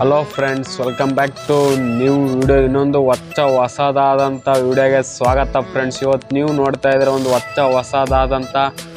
hello friends welcome back to new video ಇನ್ನೊಂದು ಹೊಚ್ಚ ಹೊಸದಾದಂಥ ವಿಡಿಯೋಗೆ ಸ್ವಾಗತ ಫ್ರೆಂಡ್ಸ್ ಇವತ್ತು ನೀವು ನೋಡ್ತಾ ಇದ್ರೆ ಒಂದು ಹೊಚ್ಚ ಹೊಸದಾದಂಥ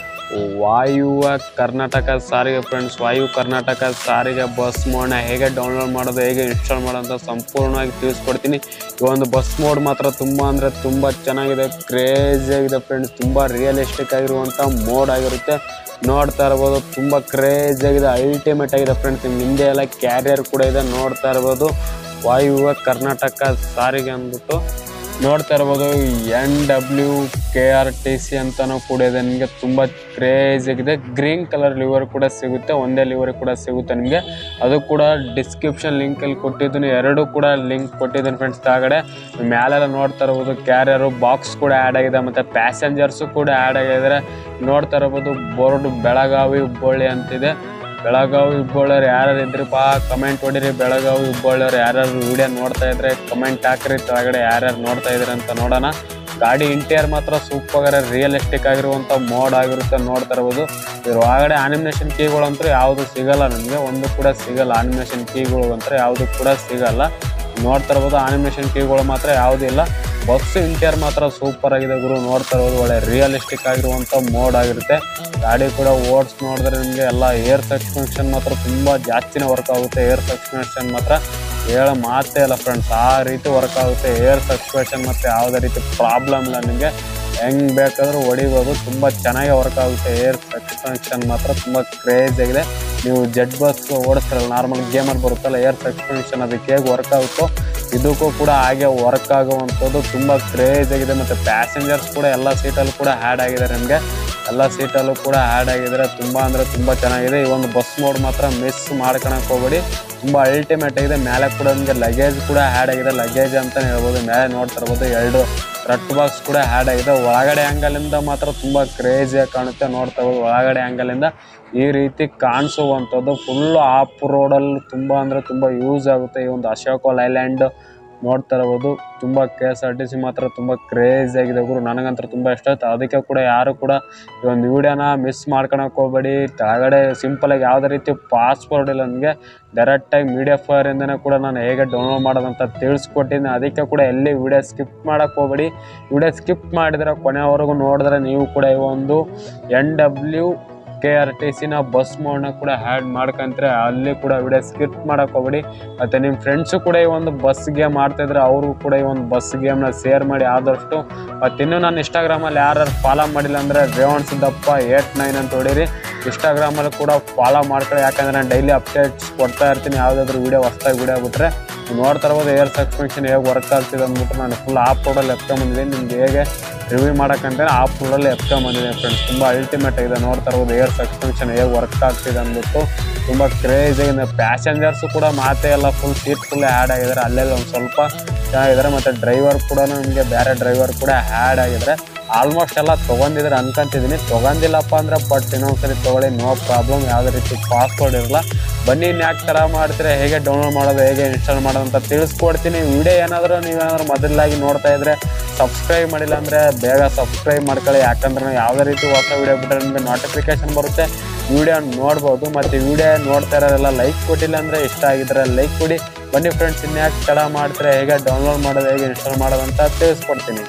ವಾಯುವ ಕರ್ನಾಟಕ ಸಾರಿಗೆ ಫ್ರೆಂಡ್ಸ್ ವಾಯು ಕರ್ನಾಟಕ ಸಾರಿಗೆ ಬಸ್ ಮೋಡ್ನ ಹೇಗೆ ಡೌನ್ಲೋಡ್ ಮಾಡೋದು ಹೇಗೆ ಇನ್ಸ್ಟಾಲ್ ಮಾಡೋದು ಅಂತ ಸಂಪೂರ್ಣವಾಗಿ ತಿಳಿಸ್ಕೊಡ್ತೀನಿ ಈ ಒಂದು ಬಸ್ ಮೋಡ್ ಮಾತ್ರ ತುಂಬ ಅಂದರೆ ತುಂಬ ಚೆನ್ನಾಗಿದೆ ಕ್ರೇಜಿ ಆಗಿದೆ ಫ್ರೆಂಡ್ಸ್ ತುಂಬ ರಿಯಲಿಸ್ಟಿಕ್ ಆಗಿರುವಂಥ ಮೋಡ್ ಆಗಿರುತ್ತೆ ನೋಡ್ತಾ ಇರ್ಬೋದು ತುಂಬ ಕ್ರೇಜ್ ಆಗಿದೆ ಅಲ್ಟಿಮೇಟ್ ಆಗಿದೆ ಫ್ರೆಂಡ್ಸ್ ನಿಮ್ಗೆ ಹಿಂದೆ ಎಲ್ಲ ಕ್ಯಾರಿಯರ್ ಕೂಡ ಇದೆ ನೋಡ್ತಾ ಇರ್ಬೋದು ವಾಯುವ್ಯ ಕರ್ನಾಟಕ ಸಾರಿಗೆ ಅಂದ್ಬಿಟ್ಟು ನೋಡ್ತಾ ಇರ್ಬೋದು N W K R T C ಅಂತಲೂ ಕೂಡ ಇದೆ ನಿಮಗೆ ತುಂಬ ಕ್ರೇಜ್ ಆಗಿದೆ ಗ್ರೀನ್ ಕಲರ್ ಲಿವರ್ ಕೂಡ ಸಿಗುತ್ತೆ ಒಂದೇ ಲಿವರ್ ಕೂಡ ಸಿಗುತ್ತೆ ನಿಮಗೆ ಅದು ಕೂಡ ಡಿಸ್ಕ್ರಿಪ್ಷನ್ ಲಿಂಕಲ್ಲಿ ಕೊಟ್ಟಿದ್ದೀನಿ ಎರಡು ಕೂಡ ಲಿಂಕ್ ಕೊಟ್ಟಿದ್ದೀನಿ ಫ್ರೆಂಡ್ಸ್ ಕೆಳಗಡೆ ಮ್ಯಾಲೆಲ್ಲ ನೋಡ್ತಾ ಇರ್ಬೋದು ಕ್ಯಾರಿಯರು ಬಾಕ್ಸ್ ಕೂಡ ಆ್ಯಡ್ ಆಗಿದೆ ಮತ್ತು ಪ್ಯಾಸೆಂಜರ್ಸು ಕೂಡ ಆ್ಯಡ್ ಆಗಿದ್ದಾರೆ ನೋಡ್ತಾ ಇರ್ಬೋದು ಬೋರ್ಡ್ ಬೆಳಗಾವಿ ಹುಬ್ಬಳ್ಳಿ ಅಂತಿದೆ ಬೆಳಗಾವಿ ಹುಬ್ಬಳ್ಳಿಯವ್ರು ಯಾರ್ಯಾರು ಇದ್ರಿಪ್ಪ ಕಮೆಂಟ್ ಹೊಡಿರಿ ಬೆಳಗಾವಿ ಹುಬ್ಬಳ್ಳಿಯವ್ರು ಯಾರ್ಯಾರು ವಿಡಿಯೋ ನೋಡ್ತಾ ಇದ್ರೆ ಕಮೆಂಟ್ ಹಾಕ್ರಿ ಕೆಳಗಡೆ ಯಾರ್ಯಾರು ನೋಡ್ತಾ ಇದ್ರಿ ಅಂತ ನೋಡೋಣ ಗಾಡಿ ಇಂಟೀರಿಯರ್ ಮಾತ್ರ ಸೂಪರ್ ರಿಯಲಿಸ್ಟಿಕ್ ಆಗಿರುವಂಥ ಮೋಡ್ ಆಗಿರುತ್ತೆ ನೋಡ್ತಾ ಇರ್ಬೋದು ಇದ್ರ ಒಳಗಡೆ ಆನಿಮೇಷನ್ ಕೀಗಳಂತೂ ಯಾವುದು ಸಿಗಲ್ಲ ನಿಮಗೆ ಒಂದು ಕೂಡ ಸಿಗಲ್ಲ ಆನಿಮೇಷನ್ ಕೀಗಳು ಅಂತ ಯಾವುದು ಕೂಡ ಸಿಗಲ್ಲ ನೋಡ್ತಾ ಇರ್ಬೋದು ಆನಿಮೇಷನ್ ಕೀಗಳು ಮಾತ್ರ ಯಾವುದೂ ಇಲ್ಲ ಬಸ್ ಇಂಟೀರಿಯರ್ ಮಾತ್ರ ಸೂಪರ್ ಆಗಿದೆ ಗುರು ನೋಡ್ತಾ ಇರ್ಬೋದು ಒಳ್ಳೆ ರಿಯಲಿಸ್ಟಿಕ್ ಆಗಿರುವಂಥ ಮೋಡ್ ಆಗಿರುತ್ತೆ ಗಾಡಿ ಕೂಡ ಓಡಿಸ್ ನೋಡಿದ್ರೆ ನಿಮಗೆ ಎಲ್ಲ ಏರ್ ಸಸ್ಪೆನ್ಷನ್ ಮಾತ್ರ ತುಂಬ ಜಾಸ್ತಿನೇ ವರ್ಕ್ ಆಗುತ್ತೆ ಏರ್ ಸಸ್ಪೆನ್ಷನ್ ಮಾತ್ರ ಹೇಳೋ ಮಾತೇ ಇಲ್ಲ ಫ್ರೆಂಡ್ಸ್ ಆ ರೀತಿ ವರ್ಕ್ ಆಗುತ್ತೆ ಏರ್ ಸಸ್ಪೆನ್ಷನ್ ಮತ್ತು ಯಾವುದೇ ರೀತಿ ಪ್ರಾಬ್ಲಮ್ ಇಲ್ಲ ನಿಮಗೆ ಹೆಂಗೆ ಬೇಕಾದರೂ ಹೊಡಿಬೋದು ತುಂಬ ಚೆನ್ನಾಗಿ ವರ್ಕ್ ಆಗುತ್ತೆ ಏರ್ ಸಸ್ಪೆನ್ಷನ್ ಮಾತ್ರ ತುಂಬ ಕ್ರೇಜ್ ಆಗಿದೆ ನೀವು ಜೆಡ್ ಬಸ್ ಓಡಿಸ್ತಾರಲ್ಲ ನಾರ್ಮಲ್ ಗೇಮಲ್ಲಿ ಬರುತ್ತಲ್ಲ ಏರ್ ಸಸ್ಪೆನ್ಷನ್ ಅದಕ್ಕೆ ಹೇಗೆ ವರ್ಕ್ ಆಗುತ್ತೋ ಇದಕ್ಕೂ ಕೂಡ ಹಾಗೆ ವರ್ಕ್ ಆಗುವಂಥದ್ದು ತುಂಬ ಕ್ರೇಜ್ ಆಗಿದೆ ಮತ್ತು ಪ್ಯಾಸೆಂಜರ್ಸ್ ಕೂಡ ಎಲ್ಲ ಸೀಟಲ್ಲೂ ಕೂಡ ಆ್ಯಡ್ ಆಗಿದ್ದಾರೆ ನಿಮಗೆ ಎಲ್ಲ ಸೀಟಲ್ಲೂ ಕೂಡ ಆ್ಯಡ್ ಆಗಿದ್ದಾರೆ ತುಂಬ ಅಂದರೆ ತುಂಬ ಚೆನ್ನಾಗಿದೆ ಈ ಒಂದು ಬಸ್ ಮೋಡ್ ಮಾತ್ರ ಮಿಸ್ ಮಾಡ್ಕೊಳಕ್ಕೆ ಹೋಗ್ಬೇಡಿ ತುಂಬ ಅಲ್ಟಿಮೇಟ್ ಆಗಿದೆ ಮೇಲೆ ಕೂಡ ನಿಮಗೆ ಲಗೇಜ್ ಕೂಡ ಆ್ಯಡ್ ಆಗಿದೆ ಲಗೇಜ್ ಅಂತಲೇ ಹೇಳ್ಬೋದು ಮೇಲೆ ನೋಡ್ತಾ ಇರ್ಬೋದು ಎರಡು ರಟ್ ಬಾಕ್ಸ್ ಕೂಡ ಆ್ಯಡ್ ಆಗಿದೆ ಒಳಗಡೆ ಆ್ಯಂಗಲಿಂದ ಮಾತ್ರ ತುಂಬ ಕ್ರೇಜಿಯಾಗಿ ಕಾಣುತ್ತೆ ನೋಡ್ತಾ ಇರ್ಬೋದು ಒಳಗಡೆ ಆ್ಯಂಗಲಿಂದ ಈ ರೀತಿ ಕಾಣಿಸುವಂಥದ್ದು ಫುಲ್ಲು ಆಫ್ ರೋಡಲ್ಲಿ ತುಂಬ ಅಂದರೆ ತುಂಬ ಯೂಸ್ ಆಗುತ್ತೆ ಈ ಒಂದು ಅಶೋಕ ಲೈಲ್ಯಾಂಡ್ ನೋಡ್ತಾ ಇರ್ಬೋದು ತುಂಬ K S R T C ಮಾತ್ರ ತುಂಬ ಕ್ರೇಜ್ ಆಗಿದೆ ಗುರು ನನಗಂತೂ ತುಂಬ ಇಷ್ಟ ಆಯ್ತು ಅದಕ್ಕೆ ಕೂಡ ಯಾರು ಕೂಡ ಈ ಒಂದು ವಿಡಿಯೋನ ಮಿಸ್ ಮಾಡ್ಕೊಳಕ್ಕೆ ಹೋಗ್ಬೇಡಿ ಕೆಳಗಡೆ ಸಿಂಪಲಾಗಿ ಯಾವುದೇ ರೀತಿ ಪಾಸ್ವರ್ಡ್ ಇಲ್ಲ ನನಗೆ ಡೈರೆಕ್ಟಾಗಿ ಮೀಡಿಯಾ ಫೈರಿಂದನೇ ಕೂಡ ನಾನು ಹೇಗೆ ಡೌನ್ಲೋಡ್ ಮಾಡೋದಂತ ತಿಳಿಸ್ಕೊಟ್ಟಿದ್ದೀನಿ ಅದಕ್ಕೆ ಕೂಡ ಎಲ್ಲಿ ವಿಡಿಯೋ ಸ್ಕಿಪ್ ಮಾಡೋಕ್ಕೆ ಹೋಗ್ಬೇಡಿ ವಿಡಿಯೋ ಸ್ಕಿಪ್ ಮಾಡಿದರೆ ಕೊನೆವರೆಗೂ ನೋಡಿದ್ರೆ ನೀವು ಕೂಡ ಈ ಒಂದು N W K R T ಸಿನ ಬಸ್ ಮೋಡ್ನ ಕೂಡ ಹ್ಯಾಡ್ ಮಾಡ್ಕೊಂತಾರೆ ಅಲ್ಲಿ ಕೂಡ ವಿಡಿಯೋ ಸ್ಕಿಪ್ ಮಾಡಕ್ಕೆ ಹೋಗ್ಬೇಡಿ ಮತ್ತು ನಿಮ್ಮ ಫ್ರೆಂಡ್ಸು ಕೂಡ ಈ ಒಂದು ಬಸ್ ಗೇಮ್ ಆಡ್ತಾಯಿದ್ರೆ ಅವರು ಕೂಡ ಈ ಒಂದು ಬಸ್ ಗೇಮ್ನ ಶೇರ್ ಮಾಡಿ ಆದಷ್ಟು ಮತ್ತು ಇನ್ನೂ ನಾನು ಇನ್ಸ್ಟಾಗ್ರಾಮಲ್ಲಿ ಯಾರು ಫಾಲೋ ಮಾಡಿಲ್ಲ ಅಂದರೆ ರೇವಣ್ ಸಿದ್ದಪ್ಪ ಏಟ್ ನೈನ್ ಅಂತ ಹೊಡೀರಿ ಇನ್ಸ್ಟಾಗ್ರಾಮಲ್ಲಿ ಕೂಡ ಫಾಲೋ ಮಾಡ್ಕೊಳ್ಳಿ ಯಾಕಂದರೆ ನಾನು ಡೈಲಿ ಅಪ್ಡೇಟ್ಸ್ ಕೊಡ್ತಾ ಇರ್ತೀನಿ ಯಾವುದಾದ್ರೂ ವೀಡಿಯೋ ಹೊಸ್ದಾಗಿ ವೀಡಿಯೋ ಬಿಟ್ಟರೆ ನೀವು ನೋಡ್ತಾ ಇರ್ಬೋದು ಏರ್ ಸಸ್ಪೆನ್ಷನ್ ಹೇಗೆ ವರ್ಕ್ ಆಗ್ತಿದೆ ಅಂದ್ಬಿಟ್ಟು ನಾನು ಫುಲ್ ಆಫ್ ರೋಡಲ್ಲಿ ಎತ್ಕೊಂಬಂದಿದ್ದೀನಿ ನಿಮ್ಗೆ ಹೇಗೆ ರಿವ್ಯೂ ಮಾಡೋಕ್ಕಂತೇಳಿ ಆಫ್ ರೋಡಲ್ಲಿ ಎತ್ಕೊಂಬಂದಿದ್ದೀನಿ ಫ್ರೆಂಡ್ಸ್ ತುಂಬ ಅಲ್ಟಿಮೇಟ್ ಆಗಿದೆ ನೋಡ್ತಾ ಇರ್ಬೋದು ಏರ್ ಸಸ್ಪೆನ್ಷನ್ ಹೇಗೆ ವರ್ಕ್ ಆಗ್ತಿದೆ ಅಂದ್ಬಿಟ್ಟು ತುಂಬ ಕ್ರೇಜ್ ಆಗಿದೆ ಪ್ಯಾಸೆಂಜರ್ಸು ಕೂಡ ಮಾತೇ ಎಲ್ಲ ಫುಲ್ ಸೀಟ್ ಫುಲ್ ಆ್ಯಡ್ ಆಗಿದ್ದಾರೆ ಅಲ್ಲೆಲ್ಲ ಒಂದು ಸ್ವಲ್ಪ ಚೆನ್ನಾಗಿದ್ದಾರೆ ಮತ್ತು ಡ್ರೈವರ್ ಕೂಡ ನಿಮಗೆ ಬೇರೆ ಡ್ರೈವರ್ ಕೂಡ ಆ್ಯಡ್ ಆಗಿದ್ದಾರೆ ಆಲ್ಮೋಸ್ಟ್ ಎಲ್ಲ ತೊಗೊಂಡಿದ್ರೆ ಅನ್ಕೊಂತಿದ್ದೀನಿ ತೊಗೊಂಡಿಲ್ಲಪ್ಪ ಅಂದ್ರೆ ಬಟ್ ಇನ್ನೊಂದ್ಸರಿ ತೊಗೊಳ್ಳಿ ನೋ ಪ್ರಾಬ್ಲಮ್ ಯಾವುದೇ ರೀತಿ ಪಾಸ್ವರ್ಡ್ ಇರಲ್ಲ ಬನ್ನಿ ಇನ್ನು ಯಾಕೆ ಥರ ಮಾಡ್ತೀರಾ ಹೇಗೆ ಡೌನ್ಲೋಡ್ ಮಾಡೋದು ಹೇಗೆ ಇನ್ಸ್ಟಾಲ್ ಮಾಡೋದು ಅಂತ ತಿಳಿಸ್ಕೊಡ್ತೀನಿ ವಿಡಿಯೋ ಏನಾದರೂ ನೀವೇನಾದರೂ ಮೊದಲಾಗಿ ನೋಡ್ತಾ ಇದ್ರೆ ಸಬ್ಸ್ಕ್ರೈಬ್ ಮಾಡಿಲ್ಲ ಅಂದರೆ ಬೇಗ ಸಬ್ಸ್ಕ್ರೈಬ್ ಮಾಡ್ಕೊಳ್ಳಿ ಯಾಕಂದ್ರೆ ಯಾವುದೇ ರೀತಿ ಹೊಸ ವಿಡಿಯೋ ಬಿಟ್ಟರೆ ನಿಮಗೆ ನೋಟಿಫಿಕೇಶನ್ ಬರುತ್ತೆ ವಿಡಿಯೋ ನೋಡ್ಬೋದು ಮತ್ತು ವಿಡಿಯೋ ನೋಡ್ತಾ ಇರೋರೆಲ್ಲ ಲೈಕ್ ಕೊಟ್ಟಿಲ್ಲ ಅಂದರೆ ಇಷ್ಟ ಆಗಿದ್ರೆ ಲೈಕ್ ಕೊಡಿ ಬನ್ನಿ ಫ್ರೆಂಡ್ಸ್ ಇನ್ಯಾಕೆ ತಡ ಮಾಡ್ತಾರೆ ಹೇಗೆ ಡೌನ್ಲೋಡ್ ಮಾಡೋದು ಹೇಗೆ ಇನ್ಸ್ಟಾಲ್ ಮಾಡೋದು ಅಂತ ತಿಳಿಸ್ಕೊಡ್ತೀನಿ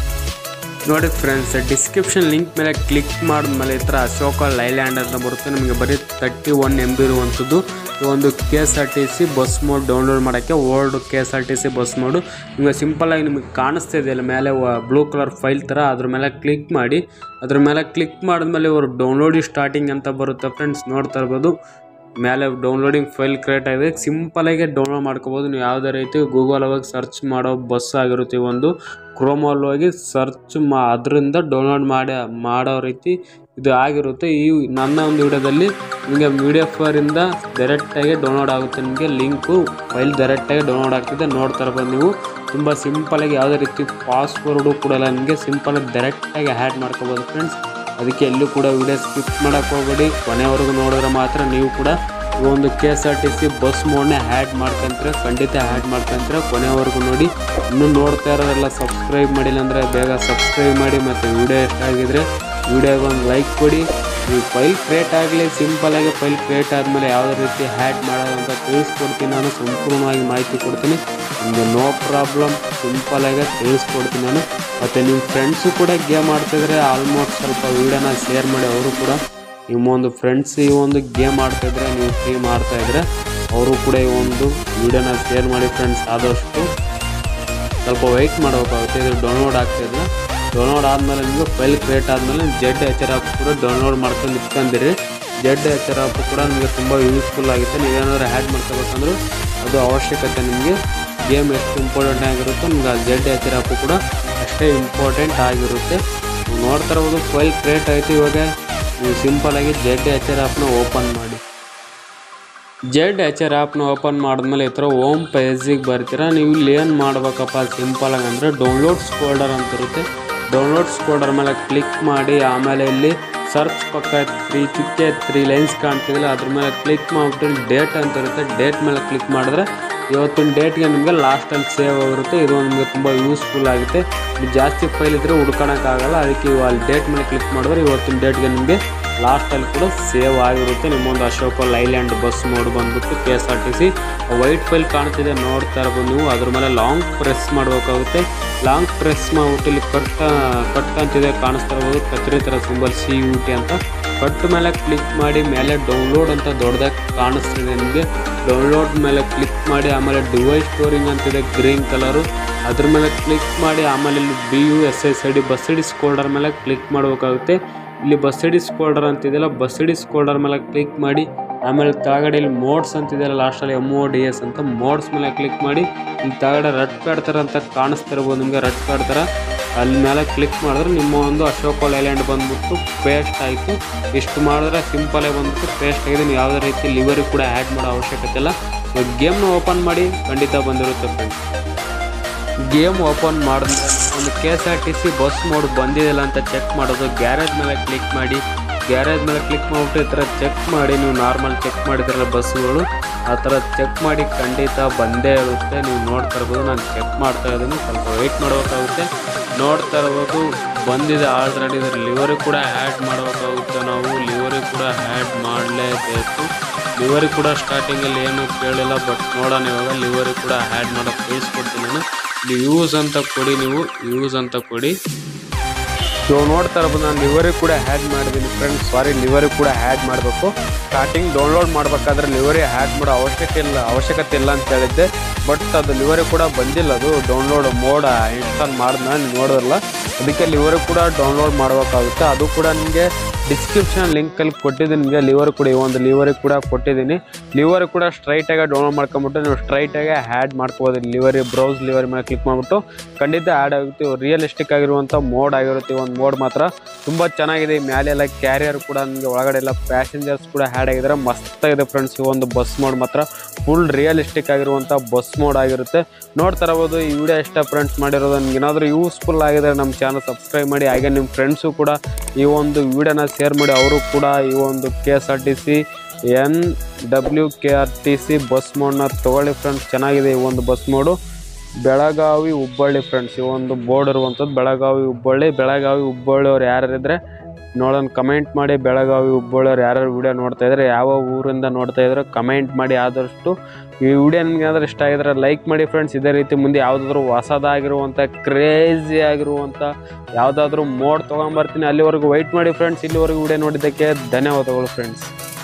ನೋಡಿ ಫ್ರೆಂಡ್ಸ್ ಡಿಸ್ಕ್ರಿಪ್ಷನ್ ಲಿಂಕ್ ಮೇಲೆ ಕ್ಲಿಕ್ ಮಾಡಿದ್ಮೇಲೆ ಈ ಥರ ಅಶೋಕ ಲೈಲ್ಯಾಂಡ್ ಅಂತ ಬರುತ್ತೆ ನಿಮಗೆ ಬರೀ ತರ್ಟಿ ಒನ್ ಎಮ್ ಬಿ ಇರುವಂಥದ್ದು ಈ ಒಂದು K S R T C bus mod download ಮಾಡೋಕ್ಕೆ old K S R T C bus mod ನಿಮಗೆ ಸಿಂಪಲಾಗಿ ನಿಮಗೆ ಕಾಣಿಸ್ತಾ ಇದೆಯಲ್ಲ ಮೇಲೆ ಬ್ಲೂ ಕಲರ್ ಫೈಲ್ ಥರ ಅದ್ರ ಮೇಲೆ ಕ್ಲಿಕ್ ಮಾಡಿ ಅದ್ರ ಮೇಲೆ ಕ್ಲಿಕ್ ಮಾಡಿದ್ಮೇಲೆ ಇವರು ಡೌನ್ಲೋಡಿ ಸ್ಟಾರ್ಟಿಂಗ್ ಅಂತ ಬರುತ್ತೆ ಫ್ರೆಂಡ್ಸ್ ನೋಡ್ತಾ ಇರ್ಬೋದು ಮೇಲೆ ಡೌನ್ಲೋಡಿಂಗ್ ಫೈಲ್ ಕ್ರಿಯೇಟ್ ಆಗಿದೆ ಸಿಂಪಲಾಗಿ ಡೌನ್ಲೋಡ್ ಮಾಡ್ಕೋಬೋದು ನೀವು ಯಾವುದೇ ರೀತಿ ಗೂಗಲ್ ಹೋಗಿ ಸರ್ಚ್ ಮಾಡೋ ಬಸ್ ಆಗಿರುತ್ತೆ ಈ ಒಂದು ಕ್ರೋಮಲ್ಲಿ ಹೋಗಿ ಸರ್ಚ್ ಮಾ ಅದರಿಂದ ಡೌನ್ಲೋಡ್ ಮಾಡಿ ಮಾಡೋ ರೀತಿ ಇದು ಆಗಿರುತ್ತೆ ಈ ನನ್ನ ಒಂದು ವಿಡಿಯೋದಲ್ಲಿ ನಿಮಗೆ ಮೀಡಿಯಾ ಫೈರಿಂದ ಡೈರೆಕ್ಟಾಗಿ ಡೌನ್ಲೋಡ್ ಆಗುತ್ತೆ ನಿಮಗೆ ಲಿಂಕು ಫೈಲ್ ಡೈರೆಕ್ಟಾಗಿ ಡೌನ್ಲೋಡ್ ಆಗ್ತಿದೆ ನೋಡ್ತಾ ಇರ್ಬೋದು ನೀವು ತುಂಬ ಸಿಂಪಲಾಗಿ ಯಾವುದೇ ರೀತಿ ಪಾಸ್ವರ್ಡು ಕೂಡ ಇಲ್ಲ ನಿಮಗೆ ಸಿಂಪಲಾಗಿ ಡೈರೆಕ್ಟಾಗಿ ಹ್ಯಾಡ್ ಮಾಡ್ಕೋಬೋದು ಫ್ರೆಂಡ್ಸ್ ಅದಕ್ಕೆ ಎಲ್ಲೂ ಕೂಡ ವಿಡಿಯೋ ಸ್ಕಿಪ್ ಮಾಡೋಕ್ಕೆ ಹೋಗಬೇಡಿ ಕೊನೆವರೆಗೂ ನೋಡಿದ್ರೆ ಮಾತ್ರ ನೀವು ಕೂಡ ಈ ಒಂದು K S R T C bus ಮೋಡ್ನೇ ಹ್ಯಾಡ್ ಮಾಡ್ಕೊಂತಾರೆ ಖಂಡಿತ ಹ್ಯಾಡ್ ಮಾಡ್ಕೊಂತಾರೆ ಕೊನೆವರೆಗೂ ನೋಡಿ ಇನ್ನೂ ನೋಡ್ತಾ ಇರೋರೆಲ್ಲ ಸಬ್ಸ್ಕ್ರೈಬ್ ಮಾಡಿಲ್ಲ ಅಂದರೆ ಬೇಗ ಸಬ್ಸ್ಕ್ರೈಬ್ ಮಾಡಿ ಮತ್ತು ವಿಡಿಯೋ ಇಷ್ಟ ಆಗಿದ್ರೆ ವಿಡಿಯೋಗೆ ಒಂದು ಲೈಕ್ ಕೊಡಿ ನೀವು ಫೈಲ್ ಕ್ರಿಯೇಟ್ ಆಗಲಿ ಸಿಂಪಲಾಗಿ ಫೈಲ್ ಕ್ರಿಯೇಟ್ ಆದಮೇಲೆ ಯಾವುದೇ ರೀತಿ ಹ್ಯಾಡ್ ಮಾಡೋದು ಅಂತ ತಿಳಿಸ್ಕೊಡ್ತೀನಿ ನಾನು ಸಂಪೂರ್ಣವಾಗಿ ಮಾಹಿತಿ ಕೊಡ್ತೀನಿ ನಿಮಗೆ ನೋ ಪ್ರಾಬ್ಲಮ್ ಸಿಂಪಲಾಗಿ ತಿಳಿಸ್ಕೊಡ್ತೀನಿ ನಾನು ಮತ್ತು ನಿಮ್ಮ ಫ್ರೆಂಡ್ಸು ಕೂಡ ಗೇಮ್ ಆಡ್ತಿದ್ರೆ ಆಲ್ಮೋಸ್ಟ್ ಸ್ವಲ್ಪ ವೀಡಿಯೋನ ಶೇರ್ ಮಾಡಿ ಅವರು ಕೂಡ ನಿಮ್ಮ ಒಂದು ಫ್ರೆಂಡ್ಸ್ ಈ ಒಂದು ಗೇಮ್ ಆಡ್ತಾಯಿದ್ರೆ ನೀವು ಫ್ರೀ ಮಾಡ್ತಾಯಿದ್ರೆ ಅವರು ಕೂಡ ಈ ಒಂದು ವೀಡಿಯೋನ ಶೇರ್ ಮಾಡಿ ಫ್ರೆಂಡ್ಸ್ ಆದಷ್ಟು ಸ್ವಲ್ಪ ವೆಯ್ಟ್ ಮಾಡಬೇಕಾಗುತ್ತೆ ಇದು ಡೌನ್ಲೋಡ್ ಆಗ್ತಿದ್ರೆ ಡೌನ್ಲೋಡ್ ಆದಮೇಲೆ ನಿಮಗೆ ಫೈಲ್ ಕ್ರಿಯೇಟ್ ಆದಮೇಲೆ ಜೆಡ್ ಎಚ್ ಆರ್ ಆಪ್ ಕೂಡ ಡೌನ್ಲೋಡ್ ಮಾಡ್ಕೊಂಡು ಇಟ್ಕೊಂಡಿರಿ ಜೆಡ್ ಎಚ್ ಆರ್ ಆಪ್ ಕೂಡ ನಿಮಗೆ ತುಂಬ ಯೂಸ್ಫುಲ್ ಆಗುತ್ತೆ ನೀವೇನಾದರೂ ಹ್ಯಾಡ್ ಮಾಡ್ಕೋಬೇಕಂದ್ರೂ ಅದು ಅವಶ್ಯಕತೆ ನಿಮಗೆ ಗೇಮ್ ಎಷ್ಟು ಇಂಪಾರ್ಟೆಂಟ್ ಆಗಿರುತ್ತೋ ನಿಮ್ಗೆ ಆ ಜೆಡ್ ಎಚ್ ಆರ್ ಆಪ್ ಕೂಡ ಅಷ್ಟೇ ಇಂಪಾರ್ಟೆಂಟ್ ಆಗಿರುತ್ತೆ ನೀವು ನೋಡ್ತಾ ಇರ್ಬೋದು ಫೈಲ್ ಕ್ರಿಯೇಟ್ ಆಯಿತು ಇವಾಗ ನೀವು ಸಿಂಪಲಾಗಿ ಜೆಡ್ ಎಚ್ ಆರ್ ಆಪ್ನ ಓಪನ್ ಮಾಡಿ ಜೆಡ್ ಎಚ್ ಆರ್ ಆ್ಯಪ್ನ ಓಪನ್ ಮಾಡಿದ್ಮೇಲೆ ಈ ಥರ ಓಮ್ ಪೇಜಿಗೆ ಬರ್ತೀರಾ ನೀವು ಇಲ್ಲಿ ಏನು ಮಾಡ್ಬೇಕಪ್ಪ ಸಿಂಪಲಾಗಿ ಅಂದರೆ ಡೌನ್ಲೋಡ್ಸ್ ಫೋಲ್ಡರ್ ಅಂತ ಇರುತ್ತೆ ಡೌನ್ಲೋಡ್ಸ್ ಫೋಲ್ಡರ್ ಮೇಲೆ ಕ್ಲಿಕ್ ಮಾಡಿ ಆಮೇಲೆ ಇಲ್ಲಿ ಸರ್ಚ್ ಪಕ್ಕ ತ್ರೀ ಚುಕ್ಕೆ ತ್ರೀ ಲೈನ್ಸ್ ಕಾಣ್ತಿದಿಲ್ಲ ಅದ್ರ ಮೇಲೆ ಕ್ಲಿಕ್ ಮಾಡಿಬಿಟ್ಟು ಡೇಟ್ ಅಂತ ಇರುತ್ತೆ ಡೇಟ್ ಮೇಲೆ ಕ್ಲಿಕ್ ಮಾಡಿದ್ರೆ ಇವತ್ತಿನ ಡೇಟ್ಗೆ ನಿಮಗೆ ಲಾಸ್ಟಲ್ಲಿ ಸೇವ್ ಆಗಿರುತ್ತೆ ಇದು ನಿಮಗೆ ತುಂಬ ಯೂಸ್ಫುಲ್ ಆಗುತ್ತೆ ಇದು ಜಾಸ್ತಿ ಫೈಲ್ ಇದ್ದರೆ ಹುಡ್ಕೊಳಕ್ಕಾಗಲ್ಲ ಅದಕ್ಕೆ ಇವು ಅಲ್ಲಿ ಡೇಟ್ ಮೇಲೆ ಕ್ಲಿಕ್ ಮಾಡಿದ್ರೆ ಇವತ್ತಿನ ಡೇಟ್ಗೆ ನಿಮಗೆ ಲಾಸ್ಟಲ್ಲಿ ಕೂಡ ಸೇವ್ ಆಗಿರುತ್ತೆ ನಿಮ್ಮೊಂದು ಅಶೋಕ ಲೈಲ್ಯಾಂಡ್ ಬಸ್ ಮೋಡ್ ಬಂದ್ಬಿಟ್ಟು K S R T C white file ಕಾಣ್ತಿದೆ ನೋಡ್ತಾ ಇರ್ಬೋದು ನೀವು ಅದ್ರ ಮೇಲೆ ಲಾಂಗ್ ಪ್ರೆಸ್ ಮಾಡಬೇಕಾಗುತ್ತೆ ಲಾಂಗ್ ಪ್ರೆಸ್ ಮಾಡ್ಬಿಟ್ಟು ಇಲ್ಲಿ ಕಟ್ ಕಟ್ ಅಂತಿದೆ ಕಾಣಿಸ್ತಾ ಇರ್ಬೋದು ಕತ್ರಿ ಥರ ಸಿಂಬಲ್ ಸಿ ಯು ಟಿ ಅಂತ ಕಟ್ ಮೇಲೆ ಕ್ಲಿಕ್ ಮಾಡಿ ಮೇಲೆ ಡೌನ್ಲೋಡ್ ಅಂತ ದೊಡ್ಡದಾಗಿ ಕಾಣಿಸ್ತಿದೆ ನಿಮಗೆ ಡೌನ್ಲೋಡ್ ಮೇಲೆ ಕ್ಲಿಕ್ ಮಾಡಿ ಆಮೇಲೆ ಡಿವೈಸ್ ಸ್ಟೋರಿಂಗ್ ಅಂತಿದೆ ಗ್ರೀನ್ ಕಲರು ಅದ್ರ ಮೇಲೆ ಕ್ಲಿಕ್ ಮಾಡಿ ಆಮೇಲೆ ಇಲ್ಲಿ B U S S I D bus D ಸ್ಕೋಲ್ಡರ್ ಮೇಲೆ ಕ್ಲಿಕ್ ಮಾಡಬೇಕಾಗುತ್ತೆ ಇಲ್ಲಿ ಬಸ್ ಡಿ ಸ್ಕೋಲ್ಡರ್ ಅಂತಿದೆಯಲ್ಲ ಬಸ್ ಡಿ ಸ್ಕೋಲ್ಡರ್ ಮೇಲೆ ಕ್ಲಿಕ್ ಮಾಡಿ ಆಮೇಲೆ ಕೆಳಗಡೆ ಇಲ್ಲಿ ಮೋಡ್ಸ್ ಅಂತಿದೆಯಲ್ಲ ಲಾಸ್ಟಲ್ಲಿ ಎಮ್ ಒ ಡಿ ಎಸ್ ಅಂತ ಮೋಡ್ಸ್ ಮೇಲೆ ಕ್ಲಿಕ್ ಮಾಡಿ ಇಲ್ಲಿ ಕೆಳಗಡೆ ರೆಡ್ ಪ್ಯಾಡ್ ಥರ ಅಂತ ಕಾಣಿಸ್ತಾ ಇರ್ಬೋದು ನಿಮಗೆ ರೆಡ್ ಪ್ಯಾಡ್ ಥರ ಅಲ್ಲಿ ಮೇಲೆ ಕ್ಲಿಕ್ ಮಾಡಿದ್ರೆ ನಿಮ್ಮ ಒಂದು ಅಶೋಕ ಲೈಲ್ಯಾಂಡ್ ಬಂದ್ಬಿಟ್ಟು ಪೇಸ್ಟ್ ಆಯಿತು ಇಷ್ಟು ಮಾಡಿದ್ರೆ ಸಿಂಪಲಾಗಿ ಬಂದ್ಬಿಟ್ಟು ಪೇಸ್ಟ್ ಆಗಿದೆ ನೀವು ಯಾವುದೇ ರೀತಿ ಲಿವರಿ ಕೂಡ ಆ್ಯಡ್ ಮಾಡೋ ಅವಶ್ಯಕತೆ ಇಲ್ಲ ಗೇಮ್ನ ಓಪನ್ ಮಾಡಿ ಖಂಡಿತ ಬಂದಿರುತ್ತೆ ಫ್ರೆಂಡ್ಸ್ ಗೇಮ್ ಓಪನ್ ಮಾಡಿದ್ರೆ ಒಂದು K S R T C bus mod ಬಂದಿದೆಯಲ್ಲ ಅಂತ ಚೆಕ್ ಮಾಡೋದು ಗ್ಯಾರೇಜ್ ಮೇಲೆ ಕ್ಲಿಕ್ ಮಾಡಿ ಗ್ಯಾರೇಜ್ ಮೇಲೆ ಕ್ಲಿಕ್ ಮಾಡಿಬಿಟ್ಟು ಈ ಥರ ಚೆಕ್ ಮಾಡಿ ನೀವು ನಾರ್ಮಲ್ ಚೆಕ್ ಮಾಡಿದ್ರಲ್ಲ ಬಸ್ಸುಗಳು ಆ ಥರ ಚೆಕ್ ಮಾಡಿ ಖಂಡಿತ ಬಂದೇ ಇರುತ್ತೆ ನೀವು ನೋಡ್ತಾ ಇರ್ಬೋದು ನಾನು ಚೆಕ್ ಮಾಡ್ತಾ ಇದ್ದೀನಿ ಸ್ವಲ್ಪ ವೆಯ್ಟ್ ಮಾಡಬೇಕಾಗುತ್ತೆ ನೋಡ್ತಾ ಇರ್ಬೋದು ಬಂದಿದೆ ಆಲ್ರೆಡಿ ಇದ್ರ ಲಿವರಿ ಕೂಡ ಆ್ಯಡ್ ಮಾಡಬೇಕಾಗುತ್ತೆ ನಾವು ಲಿವರಿ ಕೂಡ ಆ್ಯಡ್ ಮಾಡಲೇಬೇಕು ಲಿವರಿ ಕೂಡ ಸ್ಟಾರ್ಟಿಂಗಲ್ಲಿ ಏನು ಕೇಳಿಲ್ಲ ಬಟ್ ನೋಡೋಣ ಇವಾಗ ಲಿವರಿ ಕೂಡ ಆ್ಯಡ್ ಮಾಡೋಕ್ಕೆ ತಿಳಿಸ್ಕೊಡ್ತೀನಿ ನಾನು ಇಲ್ಲಿ ಯೂಸ್ ಅಂತ ಕೊಡಿ ನೀವು ಯೂಸ್ ಅಂತ ಕೊಡಿ ಇವಾಗ ನೋಡ್ತಾ ಇರ್ಬೋದು ನಾನು ಲಿವರಿ ಕೂಡ ಹ್ಯಾಡ್ ಮಾಡಿದ್ದೀನಿ ಫ್ರೆಂಡ್ಸ್ ಸಾರಿ ಲಿವರಿ ಕೂಡ ಹ್ಯಾಡ್ ಮಾಡಬೇಕು ಸ್ಟಾರ್ಟಿಂಗ್ ಡೌನ್ಲೋಡ್ ಮಾಡಬೇಕಾದ್ರೆ ಲಿವರಿ ಹ್ಯಾಡ್ ಮಾಡೋ ಅವಶ್ಯಕತೆ ಇಲ್ಲ ಅವಶ್ಯಕತೆ ಇಲ್ಲ ಅಂತ ಹೇಳಿದ್ದೆ ಬಟ್ ಅದು ಲಿವರಿ ಕೂಡ ಬಂದಿಲ್ಲ ಅದು ಡೌನ್ಲೋಡ್ ಮೋಡ್ ಇನ್ಸ್ಟಾಲ್ ಮಾಡಿದ್ಮೇಲೆ ನೀವು ನೋಡೋದಿಲ್ಲ ಅದಕ್ಕೆ ಲಿವರಿ ಕೂಡ ಡೌನ್ಲೋಡ್ ಮಾಡಬೇಕಾಗುತ್ತೆ ಅದು ಕೂಡ ನಿಮಗೆ ಡಿಸ್ಕ್ರಿಪ್ಷನ್ ಲಿಂಕಲ್ಲಿ ಕೊಟ್ಟಿದ್ದೀನಿ ನಿಮಗೆ ಲಿವರ್ ಕೂಡ ಈ ಒಂದು ಲಿವರಿ ಕೂಡ ಕೊಟ್ಟಿದ್ದೀನಿ ಲಿವರ್ ಕೂಡ ಸ್ಟ್ರೈಟಾಗಿ ಡೌನ್ಲೋಡ್ ಮಾಡ್ಕೊಂಬಿಟ್ಟು ನೀವು ಸ್ಟ್ರೈಟಾಗಿ ಹ್ಯಾಡ್ ಮಾಡ್ಕೋಬೋದು ಲಿವರಿ ಬ್ರೌಸ್ ಲಿವರಿ ಮೇಲೆ ಕ್ಲಿಕ್ ಮಾಡಿಬಿಟ್ಟು ಖಂಡಿತ ಆ್ಯಡ್ ಆಗುತ್ತೆ ರಿಯಲಿಸ್ಟಿಕ್ ಆಗಿರುವಂಥ ಮೋಡ್ ಆಗಿರುತ್ತೆ ಈ ಒಂದು ಮೋಡ್ ಮಾತ್ರ ತುಂಬ ಚೆನ್ನಾಗಿದೆ ಈ ಮೇಲೆ ಎಲ್ಲ ಕ್ಯಾರಿಯರ್ ಕೂಡ ನಿಮಗೆ ಒಳಗಡೆ ಎಲ್ಲ ಪ್ಯಾಸೆಂಜರ್ಸ್ ಕೂಡ ಆ್ಯಡ್ ಆಗಿದ್ದಾರೆ ಮಸ್ತಾಗಿದೆ ಫ್ರೆಂಡ್ಸ್ ಈ ಒಂದು ಬಸ್ ಮೋಡ್ ಮಾತ್ರ ಫುಲ್ ರಿಯಲಿಸ್ಟಿಕ್ ಆಗಿರುವಂಥ ಬಸ್ ಮೋಡ್ ಆಗಿರುತ್ತೆ ನೋಡ್ತಾ ಇರ್ಬೋದು ಈ ವಿಡಿಯೋ ಇಷ್ಟ ಫ್ರೆಂಡ್ಸ್ ಮಾಡಿರೋದು ನಿಮ್ಗೆ ಏನಾದರೂ ಯೂಸ್ಫುಲ್ ಆಗಿದ್ರೆ ನಮ್ಮ ಚಾನಲ್ ಸಬ್ಸ್ಕ್ರೈಬ್ ಮಾಡಿ ಹಾಗೆ ನಿಮ್ಮ ಫ್ರೆಂಡ್ಸು ಕೂಡ ಈ ಒಂದು ವಿಡಿಯೋನ ಶೇರ್ ಮಾಡಿ ಅವರು ಕೂಡ ಈ ಒಂದು K S R T C N W K R T C bus ಮೋಡ್ನ ತೊಗೊಳ್ಳಿ ಫ್ರೆಂಡ್ಸ್ ಚೆನ್ನಾಗಿದೆ ಈ ಒಂದು bus mod Belagavi Hubballi friends ಈ ಒಂದು ಬೋರ್ಡ್ ಇರುವಂಥದ್ದು ಬೆಳಗಾವಿ ಹುಬ್ಬಳ್ಳಿ ಬೆಳಗಾವಿ ಹುಬ್ಬಳ್ಳಿ ಅವ್ರು ಯಾರಿದ್ರೆ ನೋಡೋಣ ಕಮೆಂಟ್ ಮಾಡಿ ಬೆಳಗಾವಿ ಹುಬ್ಬಳ್ಳಿ ಅವ್ರು ಯಾರ್ಯಾರು ವಿಡಿಯೋ ನೋಡ್ತಾ ಇದ್ದಾರೆ ಯಾವ ಊರಿಂದ ನೋಡ್ತಾ ಇದ್ದಾರೆ ಕಮೆಂಟ್ ಮಾಡಿ ಆದಷ್ಟು ಈ ವಿಡಿಯೋ ನಿಮ್ಗೆ ಏನಾದರೂ ಇಷ್ಟ ಆಗಿದ್ರೆ ಲೈಕ್ ಮಾಡಿ ಫ್ರೆಂಡ್ಸ್ ಇದೇ ರೀತಿ ಮುಂದೆ ಯಾವುದಾದ್ರೂ ಹೊಸದಾಗಿರುವಂಥ ಕ್ರೇಜಿ ಆಗಿರುವಂಥ ಯಾವುದಾದ್ರೂ ಮೋಡ್ ತೊಗೊಂಬರ್ತೀನಿ ಅಲ್ಲಿವರೆಗೂ ವೆಯ್ಟ್ ಮಾಡಿ ಫ್ರೆಂಡ್ಸ್ ಇಲ್ಲಿವರೆಗೂ ವಿಡಿಯೋ ನೋಡಿದ್ದಕ್ಕೆ ಧನ್ಯವಾದಗಳು ಫ್ರೆಂಡ್ಸ್